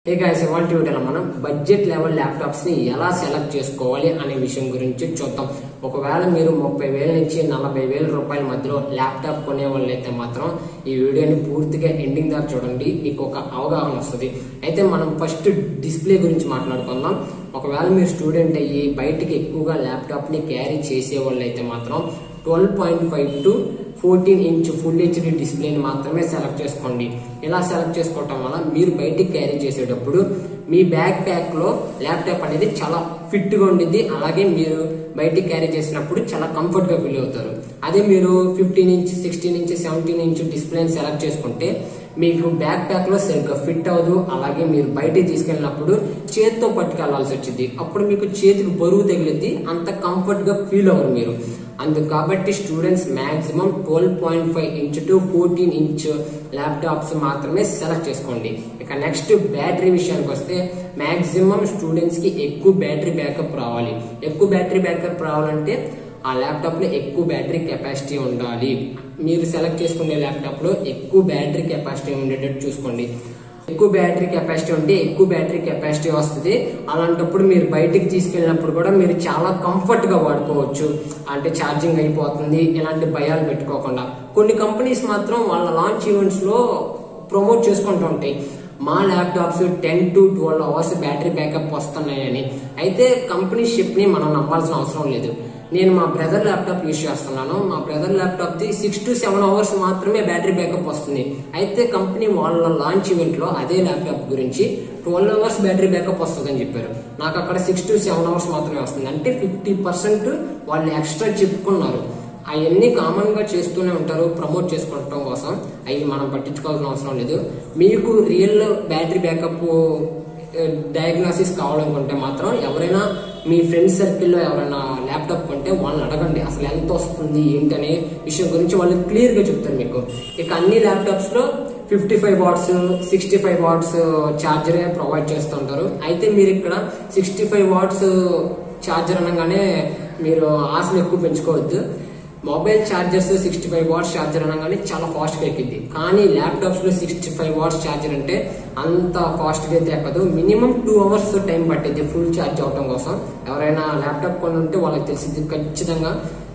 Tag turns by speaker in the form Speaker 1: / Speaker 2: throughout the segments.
Speaker 1: hey guys ఇవాళ వీడియోలో మనం బడ్జెట్ లెవెల్ ల్యాప్టాప్స్ ని ఎలా సెలెక్ట్ చేసుకోవాలి అనే విషయం గురించి చూద్దాం ఒకవేళ మీరు ముప్పై వేల నుంచి నలభై వేల రూపాయల మధ్యలో ల్యాప్టాప్ కొనే వాళ్ళైతే మాత్రం ఈ వీడియోని పూర్తిగా ఎండింగ్ దాకా చూడండి మీకు ఒక అవగాహన వస్తుంది అయితే మనం ఫస్ట్ డిస్ప్లే గురించి మాట్లాడుకుందాం ఒకవేళ మీరు స్టూడెంట్ అయ్యి బయటికి ఎక్కువగా ల్యాప్టాప్ ని క్యారీ చేసే వాళ్ళు అయితే మాత్రం twelve point five to fourteen inch full HD డిస్ప్లేని మాత్రమే సెలెక్ట్ చేసుకోండి ఇలా సెలెక్ట్ చేసుకోవటం వల్ల మీరు బయటికి క్యారీ చేసేటప్పుడు మీ బ్యాక్ ప్యాక్ లో ల్యాప్టాప్ అనేది చాలా ఫిట్ గా ఉండిద్ది అలాగే మీరు బయటికి క్యారీ చేసినప్పుడు చాలా కంఫర్ట్ గా ఫీల్ అవుతారు అదే మీరు fifteen inch sixteen inch seventeen inch డిస్ప్లేని సెలెక్ట్ చేసుకుంటే మీకు బ్యాక్ ప్యాక్ లో సరిగ్గా ఫిట్ అవ్వదు అలాగే మీరు బయటికి తీసుకెళ్ళినప్పుడు చేతితో పట్టుకెళ్లాల్సి వచ్చింది అప్పుడు మీకు చేతికి బరువు తగిలిద్ది అంత కంఫర్ట్ గా ఫీల్ అవ్వరు మీరు అందుకు కాబట్టి students maximum twelve point five inch to fourteen inch laptops మాత్రమే సెలెక్ట్ చేసుకోండి ఇక నెక్స్ట్ బ్యాటరీ విషయానికి వస్తే మాక్సిమం స్టూడెంట్స్ కి ఎక్కువ బ్యాటరీ బ్యాకప్ రావాలి ఎక్కువ బ్యాటరీ బ్యాకప్ రావాలంటే ఆ ల్యాప్టాప్ లో ఎక్కువ బ్యాటరీ కెపాసిటీ ఉండాలి మీరు సెలెక్ట్ చేసుకునే ల్యాప్టాప్ లో ఎక్కువ బ్యాటరీ కెపాసిటీ ఉండేటట్టు చూసుకోండి ఎక్కువ బ్యాటరీ కెపాసిటీ ఉంటే ఎక్కువ బ్యాటరీ కెపాసిటీ వస్తుంది అలాంటప్పుడు మీరు బయటికి తీసుకెళ్ళినప్పుడు కూడా మీరు చాలా కంఫర్ట్ గా వాడుకోవచ్చు అంటే ఛార్జింగ్ అయిపోతుంది ఇలాంటి భయాలు పెట్టుకోకుండా కొన్ని కంపెనీస్ మాత్రం వాళ్ళ లాంచ్ ఈవెంట్స్ లో ప్రమోట్ చేసుకుంటూ ఉంటాయి మా laptops ten to twelve hours battery backup వస్తున్నాయని అయితే కంపెనీ షిప్ ని మనం నమ్మాల్సిన అవసరం లేదు నేను మా బ్రదర్ ల్యాప్టాప్ యూజ్ చేస్తున్నాను మా బ్రదర్ ల్యాప్టాప్ ది సిక్స్ టు సెవెన్ అవర్స్ మాత్రమే బ్యాటరీ బ్యాకప్ వస్తుంది అయితే కంపెనీ వాళ్ళ లాంచ్ ఈవెంట్ లో అదే ల్యాప్టాప్ గురించి ట్వెల్వ్ అవర్స్ బ్యాటరీ బ్యాకప్ వస్తుందని చెప్పారు నాకు అక్కడ సిక్స్ టు సెవెన్ అవర్స్ మాత్రమే వస్తుంది అంటే ఫిఫ్టీ పర్సెంట్ వాళ్ళు ఎక్స్ట్రా చెప్పుకున్నారు అవన్నీ కామన్ గా చేస్తూనే ఉంటారు ప్రమోట్ చేసుకోవటం కోసం అవి మనం పట్టించుకోవాల్సిన అవసరం లేదు మీకు రియల్ బ్యాటరీ బ్యాకప్ డయాగ్నోసిస్ కావాలనుకుంటే మాత్రం ఎవరైనా మీ ఫ్రెండ్స్ సర్కిల్లో ఎవరైనా ల్యాప్టాప్ కొంటే వాళ్ళని అడగండి అసలు ఎంత వస్తుంది ఏంటనే విషయం గురించి వాళ్ళు క్లియర్ గా చెప్తారు మీకు ఇక అన్ని ల్యాప్టాప్స్ లో fifty five watts sixty five watts ఛార్జరే ప్రొవైడ్ చేస్తుంటారు అయితే మీరు ఇక్కడ సిక్స్టీ ఫైవ్ వాట్స్ ఛార్జర్ అనగానే మీరు ఆశలు ఎక్కువ పెంచుకోవద్దు mobile chargers sixty five watts charger అనగానే చాలా ఫాస్ట్ గా ఎక్కింది కానీ ల్యాప్టాప్స్ లో సిక్స్టీ ఫైవ్ వాట్స్ ఛార్జర్ అంటే అంత ఫాస్ట్ గా అయితే ఎక్కదు మినిమం టూ అవర్స్ టైం పట్టింది ఫుల్ ఛార్జ్ అవడం కోసం ఎవరైనా ల్యాప్టాప్ కొని ఉంటే వాళ్ళకి తెలిసింది ఖచ్చితంగా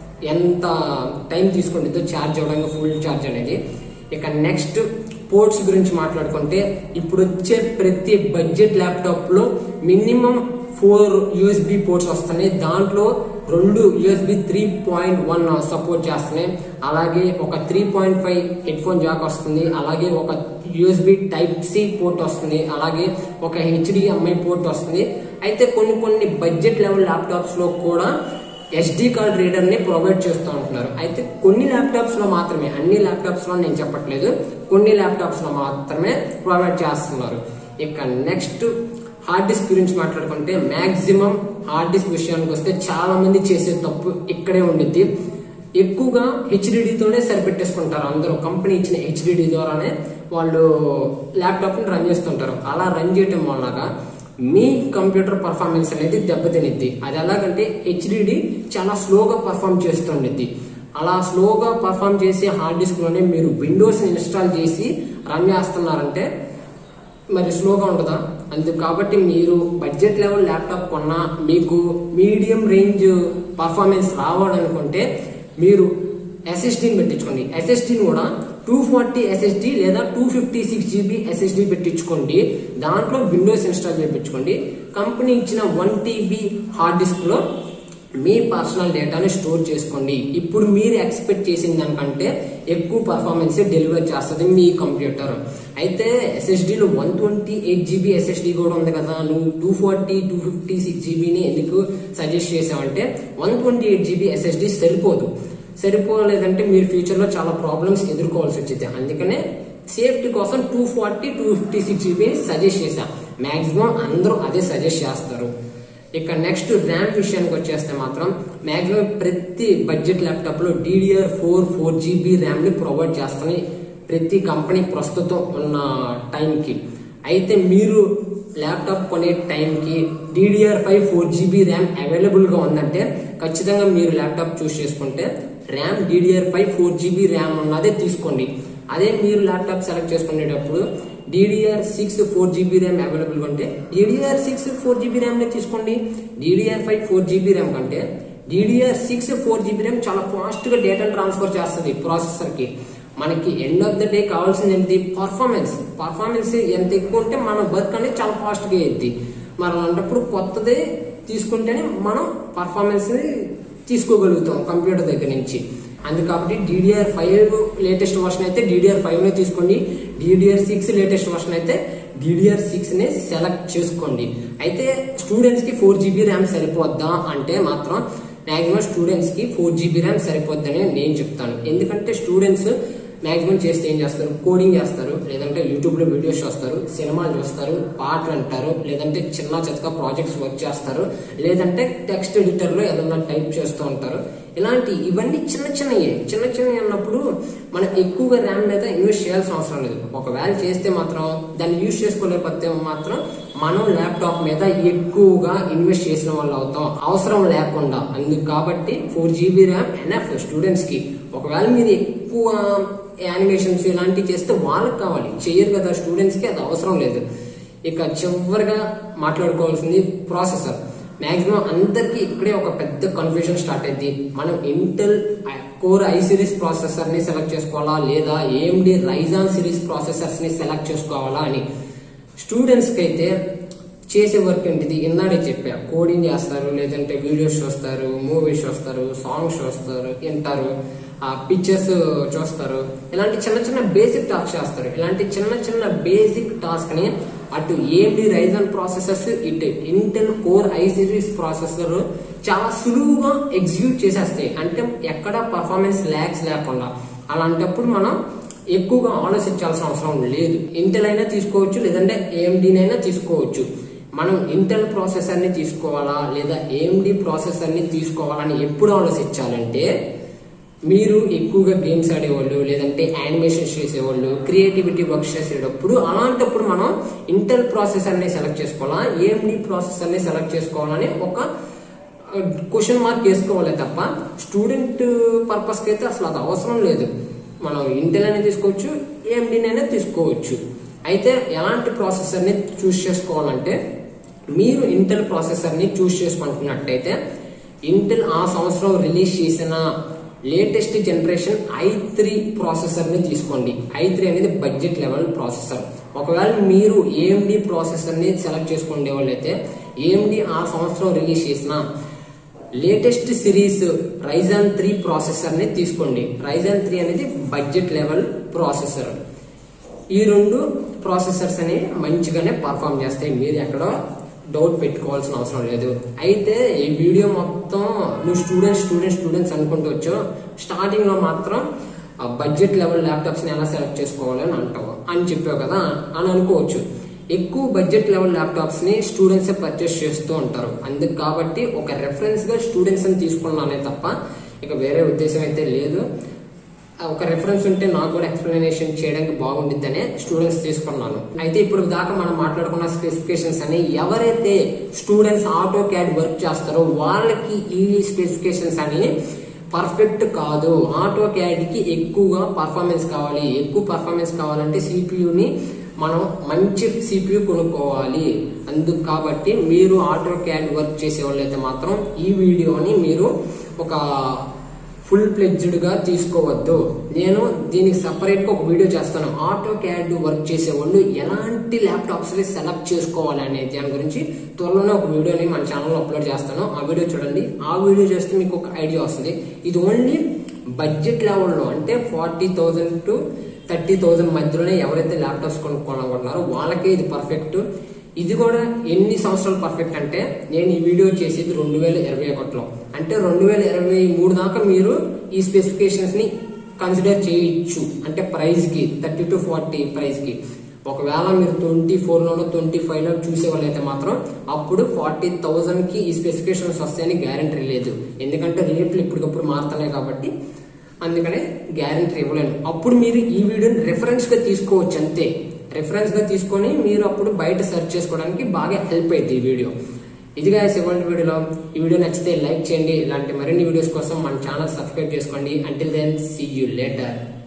Speaker 1: ఎంత టైం తీసుకుంటుందో ఛార్జ్ అవడానికి ఫుల్ ఛార్జ్ అనేది ఇక నెక్స్ట్ పోర్ట్స్ గురించి మాట్లాడుకుంటే ఇప్పుడు వచ్చే ప్రతి బడ్జెట్ ల్యాప్టాప్ లో మినిమం ఫోర్ యూఎస్బి పోర్ట్స్ వస్తున్నాయి దాంట్లో రెండు USB three point one support చేస్తున్నాయి అలాగే ఒక three point five headphone jack వస్తుంది అలాగే ఒక యూఎస్బి టైప్ సి పోర్ట్ వస్తుంది అలాగే ఒక హెచ్డిఎంఐ పోర్ట్ వస్తుంది అయితే కొన్ని కొన్ని బడ్జెట్ లెవెల్ ల్యాప్టాప్స్ లో కూడా ఎస్డి కార్డ్ రీడర్ ని ప్రొవైడ్ చేస్తూ ఉంటున్నారు అయితే కొన్ని ల్యాప్టాప్స్ లో మాత్రమే అన్ని ల్యాప్టాప్స్ లో నేను చెప్పట్లేదు కొన్ని ల్యాప్టాప్స్ లో మాత్రమే ప్రొవైడ్ చేస్తున్నారు ఇక నెక్స్ట్ హార్డ్ డిస్క్ గురించి మాట్లాడుకుంటే మాక్సిమం హార్డ్ డిస్క్ విషయానికి వస్తే చాలా మంది చేసే తప్పు ఇక్కడే ఉండిద్ది ఎక్కువగా హెచ్డిడితోనే సరిపెట్టేసుకుంటారు అందరూ కంపెనీ ఇచ్చిన హెచ్డిడి ద్వారానే వాళ్ళు ల్యాప్టాప్ ని రన్ చేస్తుంటారు అలా రన్ చేయటం వలన మీ కంప్యూటర్ పర్ఫార్మెన్స్ అనేది దెబ్బతినిద్ది అది ఎలాగంటే హెచ్డిడి చాలా స్లోగా పర్ఫామ్ చేస్తుండిద్ది అలా స్లోగా పర్ఫామ్ చేసే హార్డ్ డిస్క్ లోనే మీరు విండోస్ ఇన్స్టాల్ చేసి రన్ చేస్తున్నారంటే మరి స్లోగా ఉంటుందా అందుకు కాబట్టి మీరు బడ్జెట్ లెవెల్ ల్యాప్టాప్ కొన్నా మీకు మీడియం రేంజ్ పర్ఫార్మెన్స్ రావాలనుకుంటే మీరు ఎస్ఎస్డీని పెట్టించుకోండి ఎస్ఎస్డీని కూడా టూ ఫార్టీ ఎస్ఎస్డి లేదా two fifty six GB SSD పెట్టించుకోండి దాంట్లో విండోస్ ఇన్స్టాల్ చేయించుకోండి కంపెనీ ఇచ్చిన వన్ టీబీ హార్డ్ డిస్క్ లో మీ పర్సనల్ డేటాని స్టోర్ చేసుకోండి ఇప్పుడు మీరు ఎక్స్పెక్ట్ చేసిన దానికంటే ఎక్కువ పర్ఫార్మెన్స్ డెలివర్ చేస్తుంది మీ కంప్యూటర్ అయితే ఎస్ఎస్డీలో one twenty eight GB SSD కూడా ఉంది కదా నువ్వు two forty two fifty six జీబీని ఎందుకు సజెస్ట్ చేసావంటే one twenty eight GB SSD సరిపోదు సరిపోలేదంటే మీరు ఫ్యూచర్ లో చాలా ప్రాబ్లమ్స్ ఎదుర్కోవాల్సి వచ్చింది అందుకనే సేఫ్టీ కోసం two forty two fifty six జీబీని సజెస్ట్ చేశా మాక్సిమం అందరూ అదే సజెస్ట్ చేస్తారు ఇక నెక్స్ట్ ర్యామ్ విషయానికి వచ్చేస్తే మాత్రం మాక్సిమం ప్రతి బడ్జెట్ ల్యాప్టాప్ లో DDR four four GB RAM ని ప్రొవైడ్ చేస్తున్నాయి ప్రతి కంపెనీ ప్రస్తుతం ఉన్న టైంకి అయితే మీరు ల్యాప్టాప్ కొనే టైంకి DDR five four GB RAM available గా ఉందంటే ఖచ్చితంగా మీరు ల్యాప్టాప్ చూస్ చేసుకుంటే RAM DDR five four GB RAM ఉన్నదే తీసుకోండి అదే మీరు ల్యాప్టాప్ సెలెక్ట్ చేసుకునేటప్పుడు DDR six four GB RAM available ఉంటే DDR six four GB RAM నే తీసుకోండి DDR five four GB RAM కంటే DDR six four GB RAM చాలా ఫాస్ట్ గా డేటా ట్రాన్స్ఫర్ చేస్తుంది ప్రాసెసర్ కి మనకి ఎండ్ ఆఫ్ ద డే కావాల్సింది ఏంటి పర్ఫార్మెన్స్ పర్ఫార్మెన్స్ ఎంత ఎక్కువ ఉంటే మన వర్క్ అనేది చాలా ఫాస్ట్ గా అయ్యింది మనం అలాంటప్పుడు కొత్తదే తీసుకుంటేనే మనం పర్ఫార్మెన్స్ ని తీసుకోగలుగుతాం కంప్యూటర్ దగ్గర నుంచి అందుకు కాబట్టి డిడిఆర్ ఫైవ్ లేటెస్ట్ వర్షన్ అయితే డిడిఆర్ ఫైవ్ నే తీసుకోండి డిడిఆర్ సిక్స్ లేటెస్ట్ వర్షన్ అయితే డిడిఆర్ సిక్స్ నే సెలెక్ట్ చేసుకోండి అయితే స్టూడెంట్స్ కి ఫోర్ జీబీ ర్యామ్ సరిపోద్దా అంటే మాత్రం మాక్సిమం స్టూడెంట్స్ కి ఫోర్ జీబీ ర్యామ్ సరిపోద్దని నేను చెప్తాను ఎందుకంటే స్టూడెంట్స్ మాక్సిమం చేస్తే ఏం చేస్తారు కోడింగ్ చేస్తారు లేదంటే యూట్యూబ్ లో వీడియోస్ చూస్తారు సినిమాలు చూస్తారు పాటలు అంటారు లేదంటే చిన్న చితక ప్రాజెక్ట్స్ వర్క్ చేస్తారు లేదంటే టెక్స్ట్ ఎడిటర్ లో ఏదన్నా టైప్ చేస్తూ ఉంటారు ఇలాంటి ఇవన్నీ చిన్న చిన్నవి చిన్న చిన్నవి అన్నప్పుడు మనం ఎక్కువగా ర్యామ్ మీద ఇన్వెస్ట్ చేయాల్సిన అవసరం లేదు ఒకవేళ చేస్తే మాత్రం దాన్ని యూజ్ చేసుకోలేకపోతే మాత్రం మనం ల్యాప్టాప్ మీద ఎక్కువగా ఇన్వెస్ట్ చేసిన వాళ్ళు అవుతాం అవసరం లేకుండా అందుకు కాబట్టి four GB RAM enough students కి ఒకవేళ మీరు ఎక్కువ యానిమేషన్స్ ఇలాంటివి చేస్తే వాళ్ళకి కావాలి చెయ్యరు కదా స్టూడెంట్స్ కి అది అవసరం లేదు ఇక చివరిగా మాట్లాడుకోవాల్సింది ప్రాసెసర్ మాక్సిమం అందరికి ఇక్కడే ఒక పెద్ద కన్ఫ్యూజన్ స్టార్ట్ అయింది మనం Intel core I series processor ని సెలెక్ట్ చేసుకోవాలా లేదా ఏఎండి రైజాన్ సిరీస్ ప్రాసెసర్స్ ని సెలెక్ట్ చేసుకోవాలా అని స్టూడెంట్స్ కి అయితే చేసే వర్క్ ఏంటిది ఇందాడే చెప్పా కోడింగ్ చేస్తారు లేదంటే వీడియోస్ చూస్తారు మూవీస్ చూస్తారు సాంగ్స్ చూస్తారు వింటారు ఆ పిక్చర్స్ చూస్తారు ఇలాంటి చిన్న చిన్న బేసిక్ టాస్క్ చేస్తారు ఇలాంటి చిన్న చిన్న బేసిక్ టాస్క్ ని అటు ఏఎండి రైజన్ ప్రాసెసర్స్ ఇటు Intel core I series processor చాలా సులువుగా ఎగ్జిక్యూట్ చేసేస్తాయి అంటే ఎక్కడ పర్ఫార్మెన్స్ ల్యాక్స్ లేకుండా అలాంటప్పుడు మనం ఎక్కువగా ఆలోచించాల్సిన అవసరం లేదు ఇంటెల్ అయినా తీసుకోవచ్చు లేదంటే ఏఎండినైనా తీసుకోవచ్చు మనం ఇంటెల్ ప్రాసెసర్ ని తీసుకోవాలా లేదా ఏఎండి ప్రాసెసర్ ని తీసుకోవాలని ఎప్పుడు ఆలోచించాలంటే మీరు ఎక్కువగా గేమ్స్ ఆడేవాళ్ళు లేదంటే యానిమేషన్స్ చేసేవాళ్ళు క్రియేటివిటీ వర్క్ చేసేటప్పుడు అలాంటప్పుడు మనం ఇంటెల్ ప్రాసెసర్ ని సెలెక్ట్ చేసుకోవాలా ఏఎండి ప్రాసెసర్ ని సెలెక్ట్ చేసుకోవాలని ఒక క్వశ్చన్ మార్క్ వేసుకోవాలి తప్ప స్టూడెంట్ పర్పస్కి అయితే అసలు అది అవసరం లేదు మనం ఇంటెల్ అయినా తీసుకోవచ్చు ఏఎండినైనా తీసుకోవచ్చు అయితే ఎలాంటి ప్రాసెసర్ని చూస్ చేసుకోవాలంటే మీరు ఇంటెల్ ప్రాసెసర్ని చూస్ చేసుకుంటున్నట్టయితే ఇంటెల్ ఆ సంవత్సరం రిలీజ్ చేసిన లేటెస్ట్ జనరేషన్ ఐ త్రీ ప్రాసెసర్ని తీసుకోండి ఐ త్రీ అనేది బడ్జెట్ లెవెల్ ప్రాసెసర్ ఒకవేళ మీరు ఏఎండి ప్రాసెసర్ని సెలెక్ట్ చేసుకునే వాళ్ళైతే ఏఎండి ఆ సంవత్సరం రిలీజ్ చేసిన latest series Ryzen three processor ని తీసుకోండి రైజాన్ త్రీ అనేది బడ్జెట్ లెవెల్ ప్రాసెసర్ ఈ రెండు ప్రాసెసర్స్ అని మంచిగానే పర్ఫామ్ చేస్తాయి మీరు ఎక్కడో డౌట్ పెట్టుకోవాల్సిన అవసరం లేదు అయితే ఈ వీడియో మొత్తం నువ్వు స్టూడెంట్స్ స్టూడెంట్స్ స్టూడెంట్స్ అనుకుంటూ వచ్చావు స్టార్టింగ్ లో మాత్రం బడ్జెట్ లెవెల్ ల్యాప్టాప్స్ ని ఎలా సెలెక్ట్ చేసుకోవాలి అని అంటావు అని చెప్పావు కదా అని అనుకోవచ్చు ఎక్కువ బడ్జెట్ లెవెల్ ల్యాప్టాప్స్ ని స్టూడెంట్స్ పర్చేస్ చేస్తూ ఉంటారు అందుకు కాబట్టి ఒక రెఫరెన్స్ గా స్టూడెంట్స్ అని తీసుకున్నానే తప్ప ఇక వేరే ఉద్దేశం అయితే లేదు ఒక రెఫరెన్స్ ఉంటే నాకు కూడా ఎక్స్ప్లెనేషన్ చేయడానికి బాగుండిద్దనే స్టూడెంట్స్ తీసుకున్నాను అయితే ఇప్పుడు దాకా మనం మాట్లాడుకున్న స్పెసిఫికేషన్స్ అని ఎవరైతే స్టూడెంట్స్ ఆటో క్యాడ్ వర్క్ చేస్తారో వాళ్ళకి ఈ స్పెసిఫికేషన్స్ అని పర్ఫెక్ట్ కాదు ఆటో క్యాడ్ కి ఎక్కువగా పర్ఫార్మెన్స్ కావాలి ఎక్కువ పర్ఫార్మెన్స్ కావాలంటే సిపియుని మనం మంచి సిపియు కొనుక్కోవాలి అందుకు కాబట్టి మీరు ఆటో క్యాడ్ వర్క్ చేసే వాళ్ళైతే మాత్రం ఈ వీడియోని మీరు ఒక ఫుల్ ప్లెడ్జ్డ్ గా తీసుకోవద్దు నేను దీనికి సపరేట్ గా ఒక వీడియో చేస్తాను ఆటో క్యాడ్ వర్క్ చేసే వాళ్ళు ఎలాంటి ల్యాప్టాప్స్ ని సెలెక్ట్ చేసుకోవాలి అనే దాని గురించి త్వరలోనే ఒక వీడియోని మన ఛానల్లో అప్లోడ్ చేస్తాను ఆ వీడియో చూడండి ఆ వీడియో చేస్తే మీకు ఒక ఐడియా వస్తుంది ఇది ఓన్లీ బడ్జెట్ లెవెల్లో అంటే forty thousand to thirty thousand మధ్యలోనే ఎవరైతే ల్యాప్టాప్స్ కొనుక్కోవాలనుకుంటున్నారో వాళ్ళకే ఇది పర్ఫెక్ట్ ఇది కూడా ఎన్ని సంవత్సరాలు పర్ఫెక్ట్ అంటే నేను ఈ వీడియో చేసేది రెండు వేల ఇరవై ఒకటిలో అంటే రెండు వేల ఇరవై మూడు దాకా మీరు ఈ స్పెసిఫికేషన్స్ ని కన్సిడర్ చేయొచ్చు అంటే ప్రైస్ కి థర్టీ టు ఫార్టీ ప్రైస్ కి ఒకవేళ మీరు ట్వంటీ ఫోర్ లోనో ట్వంటీ ఫైవ్ లో చూసే వాళ్ళైతే మాత్రం అప్పుడు ఫార్టీ థౌజండ్ కి ఈ స్పెసిఫికేషన్స్ వస్తాయని గ్యారంటీ లేదు ఎందుకంటే రేట్లు ఇప్పటికప్పుడు మారుతున్నాయి కాబట్టి అందుకనే గ్యారంటీ ఇవ్వలేను అప్పుడు మీరు ఈ వీడియోని రెఫరెన్స్ గా తీసుకోవచ్చు అంతే రెఫరెన్స్ గా తీసుకొని మీరు అప్పుడు బయట సెర్చ్ చేసుకోవడానికి బాగా హెల్ప్ అయింది ఈ వీడియో ఇదిగా ఇవాళ వీడియోలో ఈ వీడియో నచ్చితే లైక్ చేయండి ఇలాంటి మరిన్ని వీడియోస్ కోసం మన ఛానల్ సబ్స్క్రైబ్ చేసుకోండి until then see you later